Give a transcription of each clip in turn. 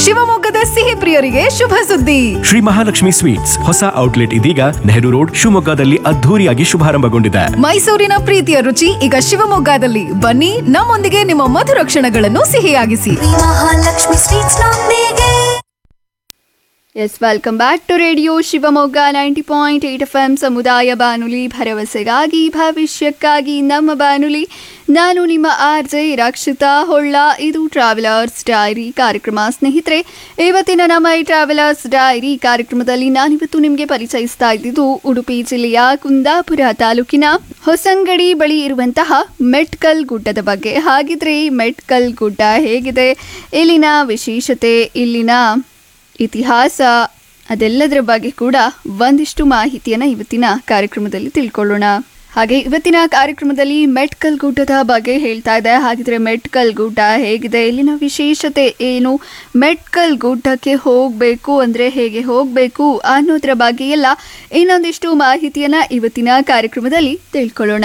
ಶಿವಮೊಗ್ಗದ ಸಿಹಿ ಪ್ರಿಯರಿಗೆ ಶುಭ ಸುದ್ದಿ ಶ್ರೀ ಮಹಾಲಕ್ಷ್ಮಿ ಸ್ವೀಟ್ಸ್ ಹೊಸ ಔಟ್ಲೆಟ್ ಇದೀಗ ನೆಹರು ರೋಡ್ ಶಿವಮೊಗ್ಗದಲ್ಲಿ ಅದ್ಧೂರಿಯಾಗಿ ಶುಭಾರಂಭಗೊಂಡಿದೆ ಮೈಸೂರಿನ ಪ್ರೀತಿಯ ರುಚಿ ಈಗ ಶಿವಮೊಗ್ಗದಲ್ಲಿ ಬನ್ನಿ ನಮ್ಮೊಂದಿಗೆ ನಿಮ್ಮ ಮಧುರ ಕ್ಷಣಗಳನ್ನು ಸಿಹಿಯಾಗಿಸಿ ಮಹಾಲಕ್ಷ್ಮಿ ಸ್ವೀಟ್ಸ್ ನೊಂದಿಗೆ yes welcome back to radio Shivamogga ninety point eight F M ಸಮುದಾಯ ಬಾನುಲಿ ಭರವಸೆಗಾಗಿ ಭವಿಷ್ಯಕ್ಕಾಗಿ ನಮ್ಮ ಬಾನುಲಿ ನಾನು ನಿಮ್ಮ ಆರ್ ಜೆ ರಕ್ಷಿತಾ ಹೊಳ್ಳ ಇದು ಟ್ರಾವೆಲರ್ಸ್ ಡೈರಿ ಕಾರ್ಯಕ್ರಮ ಸ್ನೇಹಿತರೆ ಇವತ್ತಿನ ನಮ್ಮ ಈ ಟ್ರಾವೆಲರ್ಸ್ ಡೈರಿ ಕಾರ್ಯಕ್ರಮದಲ್ಲಿ ನಾನಿವತ್ತು ನಿಮಗೆ ಪರಿಚಯಿಸ್ತಾ ಇದ್ದಿದ್ದು ಉಡುಪಿ ಜಿಲ್ಲೆಯ ಕುಂದಾಪುರ ತಾಲೂಕಿನ ಹೊಸಂಗಡಿ ಬಳಿ ಇರುವಂತಹ ಮೆಟ್ಕಲ್ ಗುಡ್ಡದ ಬಗ್ಗೆ ಹಾಗಿದ್ರೆ ಈ ಮೆಟ್ಕಲ್ ಗುಡ್ಡ ಹೇಗಿದೆ ಇಲ್ಲಿನ ವಿಶೇಷತೆ ಇಲ್ಲಿನ ಇತಿಹಾಸ ಅದೆಲ್ಲದರ ಬಗ್ಗೆ ಕೂಡ ಒಂದಿಷ್ಟು ಮಾಹಿತಿಯನ್ನು ಇವತ್ತಿನ ಕಾರ್ಯಕ್ರಮದಲ್ಲಿ ತಿಳ್ಕೊಳ್ಳೋಣ ಹಾಗೆ ಇವತ್ತಿನ ಕಾರ್ಯಕ್ರಮದಲ್ಲಿ ಮೆಟ್ಕಲ್ ಗುಡ್ಡದ ಬಗ್ಗೆ ಹೇಳ್ತಾ ಇದೆ ಹಾಗಿದ್ರೆ ಮೆಟ್ಕಲ್ ಗುಡ್ಡ ಹೇಗಿದೆ ಇಲ್ಲಿನ ವಿಶೇಷತೆ ಏನು ಮೆಟ್ಕಲ್ ಗುಡ್ಡಕ್ಕೆ ಹೋಗಬೇಕು ಅಂದರೆ ಹೇಗೆ ಹೋಗಬೇಕು ಅನ್ನೋದ್ರ ಬಗ್ಗೆ ಎಲ್ಲ ಇನ್ನೊಂದಿಷ್ಟು ಮಾಹಿತಿಯನ್ನು ಇವತ್ತಿನ ಕಾರ್ಯಕ್ರಮದಲ್ಲಿ ತಿಳ್ಕೊಳ್ಳೋಣ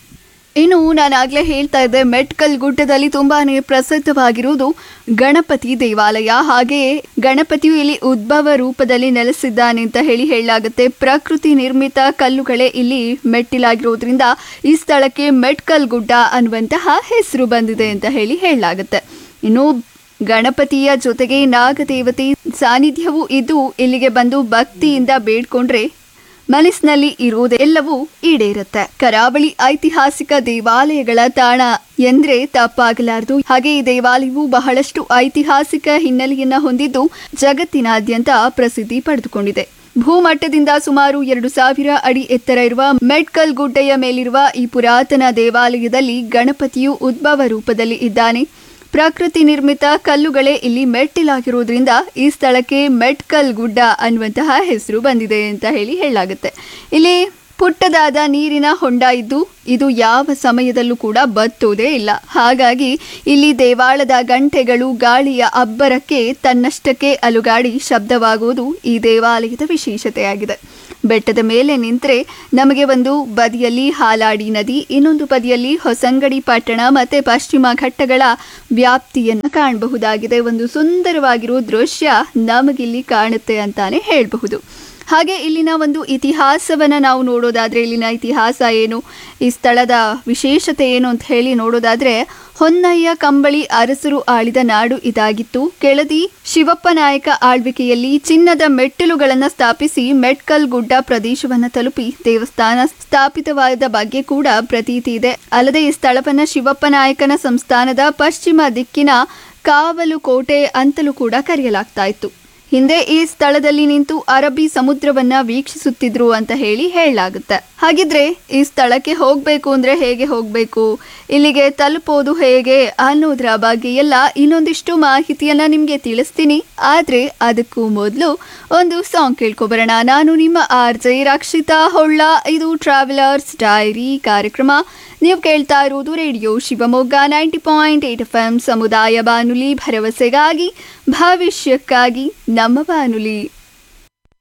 ಇನ್ನು ನಾನಾಗಲೇ ಹೇಳ್ತಾ ಇದ್ದೆ ಮೆಟ್ಕಲ್ ಗುಡ್ಡದಲ್ಲಿ ತುಂಬಾನೇ ಪ್ರಸಿದ್ಧವಾಗಿರುವುದು ಗಣಪತಿ ದೇವಾಲಯ ಹಾಗೆಯೇ ಗಣಪತಿಯು ಇಲ್ಲಿ ಉದ್ಭವ ರೂಪದಲ್ಲಿ ನೆಲೆಸಿದ್ದಾನೆ ಅಂತ ಹೇಳಿ ಹೇಳಲಾಗುತ್ತೆ ಪ್ರಕೃತಿ ನಿರ್ಮಿತ ಕಲ್ಲುಗಳೇ ಇಲ್ಲಿ ಮೆಟ್ಟಿಲಾಗಿರೋದ್ರಿಂದ ಈ ಸ್ಥಳಕ್ಕೆ ಮೆಟ್ಕಲ್ ಗುಡ್ಡ ಅನ್ನುವಂತಹ ಹೆಸರು ಬಂದಿದೆ ಅಂತ ಹೇಳಿ ಹೇಳಲಾಗುತ್ತೆ ಇನ್ನು ಗಣಪತಿಯ ಜೊತೆಗೆ ನಾಗದೇವತೆ ಸಾನ್ನಿಧ್ಯವು ಇದ್ದು ಇಲ್ಲಿಗೆ ಬಂದು ಭಕ್ತಿಯಿಂದ ಬೇಡ್ಕೊಂಡ್ರೆ ಮನಸ್ಸಿನಲ್ಲಿ ಇರುವುದೆಲ್ಲವೂ ಈಡೇರುತ್ತೆ ಕರಾವಳಿ ಐತಿಹಾಸಿಕ ದೇವಾಲಯಗಳ ತಾಣ ಎಂದ್ರೆ ತಪ್ಪಾಗಲಾರದು ಹಾಗೆ ಈ ದೇವಾಲಯವು ಬಹಳಷ್ಟು ಐತಿಹಾಸಿಕ ಹಿನ್ನೆಲೆಯನ್ನ ಹೊಂದಿದ್ದು ಜಗತ್ತಿನಾದ್ಯಂತ ಪ್ರಸಿದ್ಧಿ ಪಡೆದುಕೊಂಡಿದೆ ಭೂಮಟ್ಟದಿಂದ ಸುಮಾರು ಎರಡು ಸಾವಿರ ಅಡಿ ಎತ್ತರ ಇರುವ ಮೆಡ್ಕಲ್ ಗುಡ್ಡೆಯ ಮೇಲಿರುವ ಈ ಪುರಾತನ ದೇವಾಲಯದಲ್ಲಿ ಗಣಪತಿಯು ಉದ್ಭವ ರೂಪದಲ್ಲಿ ಇದ್ದಾನೆ ಪ್ರಕೃತಿ ನಿರ್ಮಿತ ಕಲ್ಲುಗಳೇ ಇಲ್ಲಿ ಮೆಟ್ಟಿಲಾಗಿರೋದ್ರಿಂದ ಈ ಸ್ಥಳಕ್ಕೆ ಮೆಟ್ಕಲ್ ಗುಡ್ಡ ಅನ್ನುವಂತಹ ಹೆಸರು ಬಂದಿದೆ ಅಂತ ಹೇಳಿ ಹೇಳಲಾಗುತ್ತೆ ಇಲ್ಲಿ ಪುಟ್ಟದಾದ ನೀರಿನ ಹೊಂಡ ಇದ್ದು ಇದು ಯಾವ ಸಮಯದಲ್ಲೂ ಕೂಡ ಬತ್ತೋದೇ ಇಲ್ಲ ಹಾಗಾಗಿ ಇಲ್ಲಿ ದೇವಾಳದ ಗಂಟೆಗಳು ಗಾಳಿಯ ಅಬ್ಬರಕ್ಕೆ ತನ್ನಷ್ಟಕ್ಕೆ ಅಲುಗಾಡಿ ಶಬ್ದವಾಗುವುದು ಈ ದೇವಾಲಯದ ವಿಶೇಷತೆಯಾಗಿದೆ ಬೆಟ್ಟದ ಮೇಲೆ ನಿಂತರೆ ನಮಗೆ ಒಂದು ಬದಿಯಲ್ಲಿ ಹಾಲಾಡಿ ನದಿ ಇನ್ನೊಂದು ಬದಿಯಲ್ಲಿ ಹೊಸಂಗಡಿ ಪಟ್ಟಣ ಮತ್ತೆ ಪಶ್ಚಿಮ ಘಟ್ಟಗಳ ವ್ಯಾಪ್ತಿಯನ್ನು ಕಾಣಬಹುದಾಗಿದೆ ಒಂದು ಸುಂದರವಾಗಿರುವ ದೃಶ್ಯ ನಮಗಿಲ್ಲಿ ಕಾಣುತ್ತೆ ಅಂತಾನೆ ಹೇಳಬಹುದು ಹಾಗೆ ಇಲ್ಲಿನ ಒಂದು ಇತಿಹಾಸವನ್ನು ನಾವು ನೋಡೋದಾದ್ರೆ ಇಲ್ಲಿನ ಇತಿಹಾಸ ಏನು ಈ ಸ್ಥಳದ ವಿಶೇಷತೆ ಏನು ಅಂತ ಹೇಳಿ ನೋಡೋದಾದ್ರೆ ಹೊನ್ನಯ್ಯ ಕಂಬಳಿ ಅರಸರು ಆಳಿದ ನಾಡು ಇದಾಗಿತ್ತು ಕೆಳದಿ ಶಿವಪ್ಪ ನಾಯಕ ಆಳ್ವಿಕೆಯಲ್ಲಿ ಚಿನ್ನದ ಮೆಟ್ಟಿಲುಗಳನ್ನು ಸ್ಥಾಪಿಸಿ ಮೆಟ್ಕಲ್ ಗುಡ್ಡ ಪ್ರದೇಶವನ್ನು ತಲುಪಿ ದೇವಸ್ಥಾನ ಸ್ಥಾಪಿತವಾದ ಬಗ್ಗೆ ಕೂಡ ಪ್ರತೀತಿ ಇದೆ ಅಲ್ಲದೆ ಈ ಸ್ಥಳವನ್ನ ಶಿವಪ್ಪ ನಾಯಕನ ಸಂಸ್ಥಾನದ ಪಶ್ಚಿಮ ದಿಕ್ಕಿನ ಕಾವಲು ಕೋಟೆ ಅಂತಲೂ ಕೂಡ ಕರೆಯಲಾಗ್ತಾ ಇತ್ತು ಹಿಂದೆ ಈ ಸ್ಥಳದಲ್ಲಿ ನಿಂತು ಅರಬ್ಬಿ ಸಮುದ್ರವನ್ನ ವೀಕ್ಷಿಸುತ್ತಿದ್ರು ಅಂತ ಹೇಳಿ ಹೇಳಲಾಗುತ್ತೆ ಹಾಗಿದ್ರೆ ಈ ಸ್ಥಳಕ್ಕೆ ಹೋಗ್ಬೇಕು ಅಂದ್ರೆ ಹೇಗೆ ಹೋಗ್ಬೇಕು ಇಲ್ಲಿಗೆ ತಲುಪೋದು ಹೇಗೆ ಅನ್ನೋದ್ರ ಬಗ್ಗೆ ಎಲ್ಲ ಇನ್ನೊಂದಿಷ್ಟು ಮಾಹಿತಿಯನ್ನ ನಿಮ್ಗೆ ತಿಳಿಸ್ತೀನಿ ಆದ್ರೆ ಅದಕ್ಕೂ ಮೊದಲು ಒಂದು ಸಾಂಗ್ ಕೇಳ್ಕೊಬರೋಣ ನಾನು ನಿಮ್ಮ ಆರ್ ಜೆ ರಕ್ಷಿತಾ ಹೊಳ್ಳ ಇದು ಟ್ರಾವೆಲರ್ಸ್ ಡೈರಿ ಕಾರ್ಯಕ್ರಮ ನೀವು ಕೇಳ್ತಾ ಇರುವುದು radio Shivamogga ninety point eight F M ಸಮುದಾಯ ಬಾನುಲಿ ಭರವಸೆಗಾಗಿ ಭವಿಷ್ಯಕ್ಕಾಗಿ ನಮ್ಮ ಬಾನುಲಿ